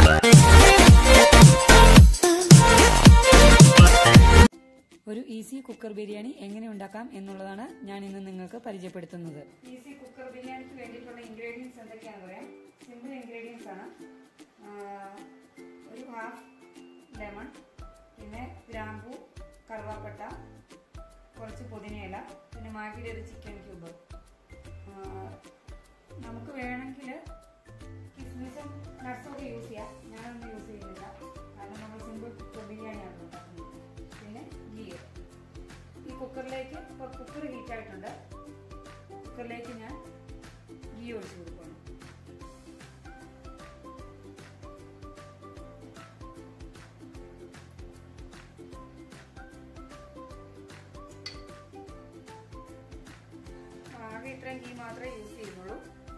ഒരു easy cooker biryani എങ്ങനെ ഉണ്ടാക്കാം എന്നുള്ളതാണ് ഞാൻ ഇന്ന് നിങ്ങൾക്ക് പരിചയപ്പെടുത്തുന്നത് ഈസി കുക്കർ ബിരിയാണിക്ക് വേണ്ടിയിട്ടുള്ള ഇൻഗ്രീഡിയൻസ് എന്തൊക്കെയാണെന്ന് പറയാം സിമ്പിൾ ഇൻഗ്രീഡിയൻസ് ആണ് ആ, ഒരു ഹാഫ് ലെമൺ പിന്നെ ഗ്രാമ്പു കറുവാപ്പട്ട കുറച്ച് പുതിനയില പിന്നെ മാഗിയുടെ ഒരു ചിക്കൻ ക്യൂബ് നമുക്ക് വേണമെങ്കിൽ കിസ്മിസും നട്ട്സും ഒക്കെ യൂസ് ചെയ്യാം ഞാനൊന്നും യൂസ് ചെയ്യുന്നില്ല കാരണം നമ്മൾ സിമ്പിൾ കുക്കർ ബിരിയാണിയാണ് ഉണ്ടാക്കുന്നത് പിന്നെ ഗീ ഈ കുക്കറിലേക്ക് ഇപ്പോൾ കുക്കർ ഹീറ്റ് ആയിട്ടുണ്ട് കുക്കറിലേക്ക് ഞാൻ ഗീ ഒഴിച്ച് കൊടുക്കണം ആകെ ഇത്രയും ഗീ മാത്രമേ യൂസ് ചെയ്യുന്നുള്ളൂ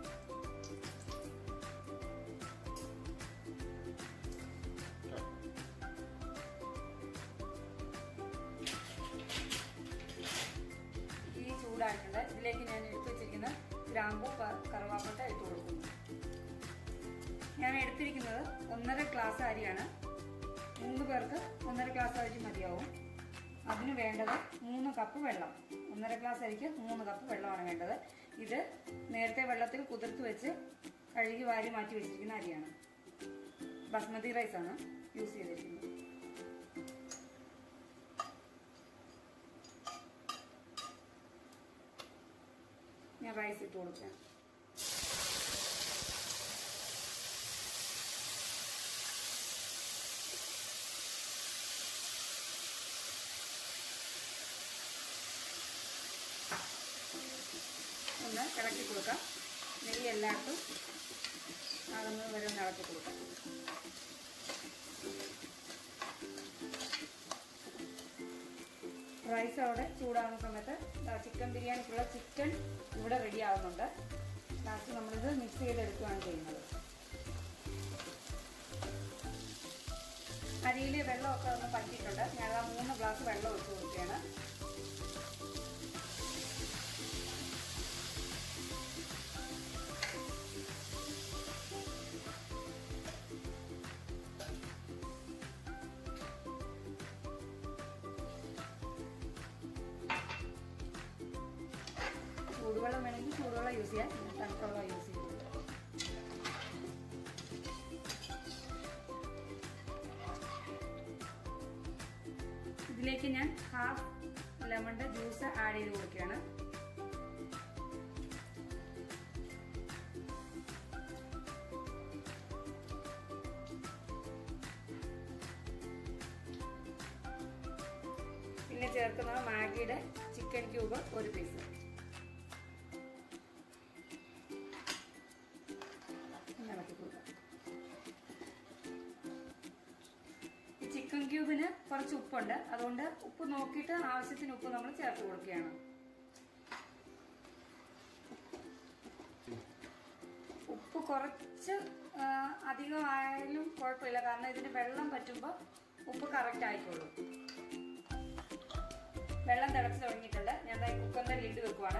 ഈ ചൂടായിട്ടുണ്ട് ഇതിലേക്ക് ഞാൻ എടുത്തു വെച്ചിരിക്കുന്ന ഗ്രാമ്പു ക- കറുവാപ്പട്ട ഇട്ട് കൊടുക്കുന്നു ഞാൻ എടുത്തിരിക്കുന്നത് ഒന്നര ഗ്ലാസ് അരിയാണ് മൂന്ന് പേർക്ക് ഒന്നര ഗ്ലാസ് അരി മതിയാവും അതിന് വേണ്ടത് മൂന്ന് കപ്പ് വെള്ളം ഒന്നര ഗ്ലാസ് അരിക്ക് മൂന്ന് കപ്പ് വെള്ളമാണ് വേണ്ടത് ഇത് നേരത്തെ വെള്ളത്തിൽ കുതിർത്ത് വെച്ച് കഴുകി വാരി മാറ്റി വെച്ചിരിക്കുന്ന അരിയാണ് ബസ്മതി റൈസ് ആണ് യൂസ് ചെയ്തിരിക്കുന്നത് ഞാൻ റൈസ് ഇട്ട് കൊടുക്കാം ഒന്ന് ഇളക്കി കൊടുക്കാം നെയ്യ് എല്ലായിടത്തും ആകുന്നത് വരെ ഒന്ന് ഇളക്കി കൊടുക്കാം റൈസ് അവിടെ ചൂടാകുന്ന സമയത്ത് ചിക്കൻ ബിരിയാണിക്കുള്ള ചിക്കൻ ഇവിടെ റെഡി ആവുന്നുണ്ട് ലാസ്റ്റ് നമ്മളിത് മിക്സ് ചെയ്തെടുക്കുകയാണ് ചെയ്യുന്നത് അരിയിൽ വെള്ളമൊക്കെ ഒന്ന് പറ്റിയിട്ടുണ്ട് ഞാൻ ആ മൂന്ന് ഗ്ലാസ് വെള്ളം ഒഴിച്ച് കൊടുക്കുകയാണ് ചൂടുവെള്ളം വേണമെങ്കിൽ ചൂടുവെള്ളം യൂസ് ചെയ്യാം ഞാൻ തണുപ്പുള്ള യൂസ് ചെയ്യുന്നത് ഇതിലേക്ക് ഞാൻ ഹാഫ് ലെമണിന്റെ ജ്യൂസ് ആഡ് ചെയ്ത് കൊടുക്കുകയാണ് പിന്നെ ചേർക്കുന്നത് മാഗിയുടെ ചിക്കൻ ക്യൂബ് ഒരു പീസ് ഇളക്കി കൊടുക്കാം ഈ ചിക്കൻ ക്യൂബിന് കുറച്ച് ഉപ്പുണ്ട് അതുകൊണ്ട് ഉപ്പ് നോക്കിയിട്ട് ആവശ്യത്തിന് ഉപ്പ് നമ്മൾ ചേർത്ത് കൊടുക്കുകയാണ് ഉപ്പ് കുറച്ച് ആ, അധികമായാലും കുഴപ്പമില്ല കാരണം ഇതിന് വെള്ളം പറ്റുമ്പോൾ ഉപ്പ് കറക്റ്റ് ആയിക്കോളും വെള്ളം തിളച്ച് തുടങ്ങിയിട്ടുണ്ട് ഞാൻ ദാ ഈ കുക്കറിന്റെ ലിഡ് വെക്കുവാണ്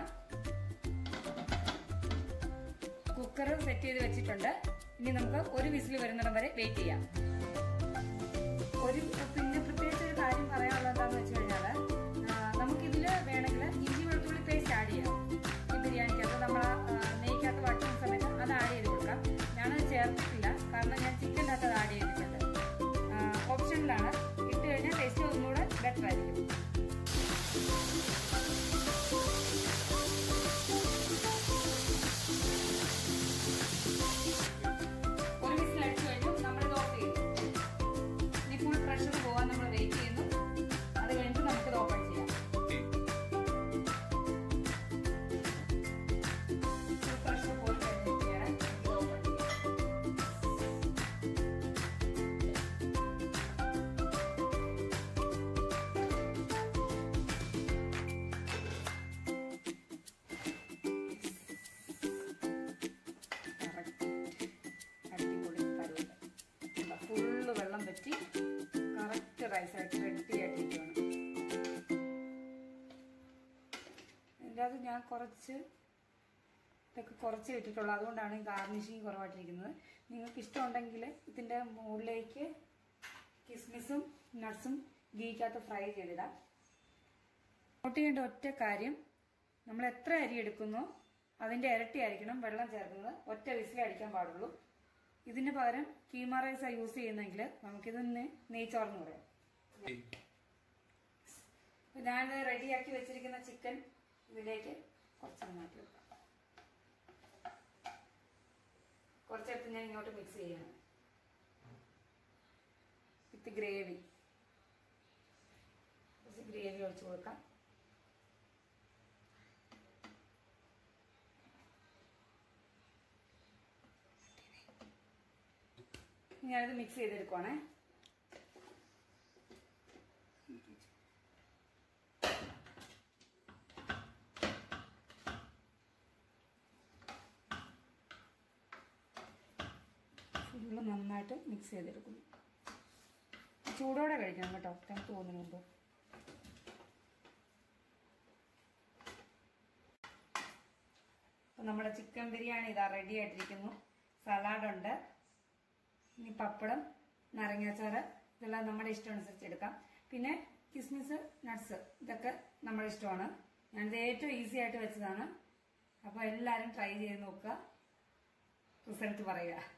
കുക്കർ സെറ്റ് ചെയ്ത് വെച്ചിട്ടുണ്ട് ഇനി നമുക്ക് ഒരു വിസിൽ വരുന്നിടം വരെ വെയിറ്റ് ചെയ്യാം ഒരു പിന്നെ പ്രത്യേകിച്ച് ഒരു കാര്യം പറയാനുള്ളത് എന്താണെന്ന് വെച്ച് കഴിഞ്ഞാൽ നമുക്കിതിൽ വേണമെങ്കിൽ ഇഞ്ചി വെളുത്തുള്ളി പേസ്റ്റ് ആഡ് ചെയ്യാം ഈ ബിരിയാണിക്കകത്ത് നമ്മൾ നെയ്ക്കകത്ത് വട്ടുന്ന സമയത്ത് അത് ആഡ് ചെയ്ത് കൊടുക്കാം ഞാനത് ചേർത്തിട്ടില്ല കാരണം ഞാൻ ചിക്കൻ്റെ അകത്ത് അത് ആഡ് ചെയ്തിട്ടുണ്ട് ഓപ്ഷനിലാണ് ഇട്ട് കഴിഞ്ഞാൽ ടേസ്റ്റ് ഒന്നുകൂടെ ബെറ്റർ ആയിരിക്കും ഒരു വിസിൽ അടിച്ചു കഴിഞ്ഞു നമ്മളിത് ഓഫ് ചെയ്യുന്നു ഇനി ഫുൾ പ്രഷർ പോവാൻ നമ്മൾ വെയിറ്റ് ചെയ്യുന്നു അത് കഴിഞ്ഞിട്ട് നമുക്കിത് ഓപ്പൺ ചെയ്യാം ഫുൾ പ്രഷർ പോയി കഴിഞ്ഞിട്ടാണ് ഇത് ഓപ്പൺ ചെയ്യാം അടിപൊളി പരുവം ഫുള്ള് വെള്ളം പറ്റി കറക്റ്റ് റൈസായിട്ട് റെഡി ആയിട്ടിരിക്കുകയാണ് ഇതിൻ്റെ അത് ഞാൻ കുറച്ച് ഇതൊക്കെ കുറച്ച് ഇട്ടിട്ടുള്ളൂ അതുകൊണ്ടാണ് ഈ ഗാർണിഷിങ് കുറവായിട്ടിരിക്കുന്നത് നിങ്ങൾക്ക് ഇഷ്ടമുണ്ടെങ്കിൽ ഇതിൻ്റെ മുകളിലേക്ക് കിസ്മിസും നട്ട്സും ഗീക്കകത്ത് ഫ്രൈ ചെയ്തിടാം നോട്ട് ചെയ്യേണ്ട ഒറ്റ കാര്യം നമ്മൾ എത്ര അരി എടുക്കുന്നോ അതിൻ്റെ ഇരട്ടി ആയിരിക്കണം വെള്ളം ചേർക്കുന്നത് ഒറ്റ വിസിലേ അടിക്കാൻ പാടുള്ളൂ ഇതിന് പകരം കീമ റൈസാണ് യൂസ് ചെയ്യുന്നെങ്കിൽ നമുക്കിതൊന്ന് നെയ്ച്ചോറെന്ന് പറയാം അപ്പൊ ഞാനിത് റെഡിയാക്കി വെച്ചിരിക്കുന്ന ചിക്കൻ ഇതിലേക്ക് കുറച്ചൊന്ന് മാറ്റി വെക്കാം കുറച്ചെടുത്ത് ഞാൻ ഇങ്ങോട്ട് മിക്സ് ചെയ്യണം വിത്ത് ഗ്രേവി കുറച്ച് ഗ്രേവി ഒഴിച്ചു കൊടുക്കാം ഞാനിത് മിക്സ് ചെയ്തെടുക്കുവാണേ ഫുള്ള് നന്നായിട്ട് മിക്സ് ചെയ്തെടുക്കുന്നു ചൂടോടെ കഴിക്കണം കേട്ടോ തണുത്ത് പോകുന്നതിന് മുമ്പ് അപ്പം നമ്മുടെ ചിക്കൻ ബിരിയാണി ഇതാ റെഡി ആയിട്ടിരിക്കുന്നു സലാഡുണ്ട് ഇനി പപ്പടം നാരങ്ങാച്ചാറ് ഇതെല്ലാം നമ്മുടെ ഇഷ്ടം അനുസരിച്ച് എടുക്കാം പിന്നെ കിസ്മിസ് നട്ട്സ് ഇതൊക്കെ നമ്മുടെ ഇഷ്ടമാണ് ഞാനിത് ഏറ്റവും ഈസി ആയിട്ട് വെച്ചതാണ് അപ്പോൾ എല്ലാവരും ട്രൈ ചെയ്ത് നോക്കുക റിസൾട്ട് പറയുക